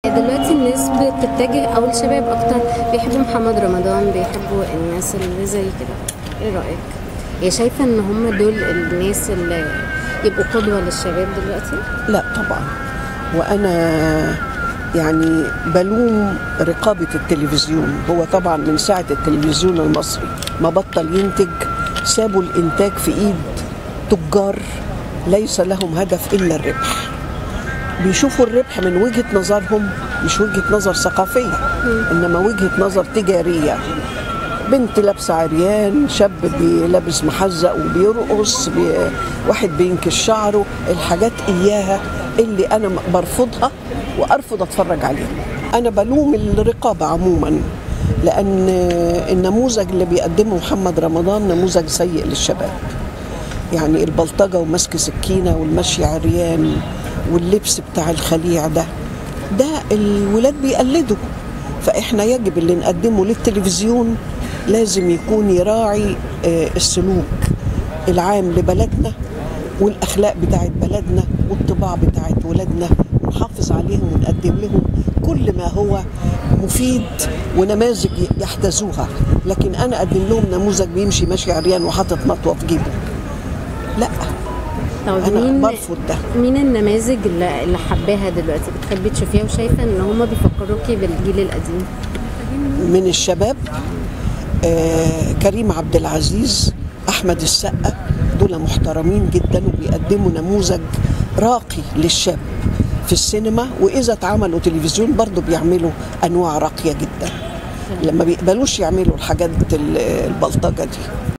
دلوقتي الناس بتتجه او الشباب اكتر بيحبوا محمد رمضان بيحبوا الناس اللي زي كده ايه رايك هي شايفه ان هم دول الناس اللي يبقوا قدوه للشباب دلوقتي لا طبعا وانا يعني بلوم رقابة التلفزيون هو طبعا من ساعة التلفزيون المصري ما بطل ينتج سابوا الإنتاج في إيد تجار ليس لهم هدف إلا الربح بيشوفوا الربح من وجهة نظرهم مش وجهة نظر ثقافية إنما وجهة نظر تجارية بنت لابسة عريان شاب بي- لابس محزق وبيرقص بي واحد بينكش شعره الحاجات إياها اللي أنا برفضها وأرفض أتفرج عليها أنا بلوم الرقابة عموما لأن النموذج اللي بيقدمه محمد رمضان نموذج سيء للشباب يعني البلطجة ومسك سكينة والمشي عريان واللبس بتاع الخليع ده ده الولاد بيقلدوا فإحنا يجب اللي نقدمه للتلفزيون لازم يكون يراعي آه، السلوك العام لبلدنا والأخلاق بتاعت بلدنا والطباع بتاعت ولادنا ونحافظ عليهم ونقدم لهم كل ما هو مفيد ونماذج يحتذوها لكن أنا أقدم لهم نموذج بيمشي ماشي عريان وحاطط مطوة في جيبه لا طب أنا مين برفض ده مين النماذج اللي اللي حباها دلوقتي بتحبي تشوفيها وشايفه ان هم بيفكروكي بالجيل القديم من الشباب آه كريم عبد العزيز احمد السقا دول محترمين جدا وبيقدموا نموذج راقي للشاب في السينما واذا اتعملوا تلفزيون برضو بيعملوا انواع راقيه جدا لما بيقبلوش يعملوا الحاجات ال- البلطجه دي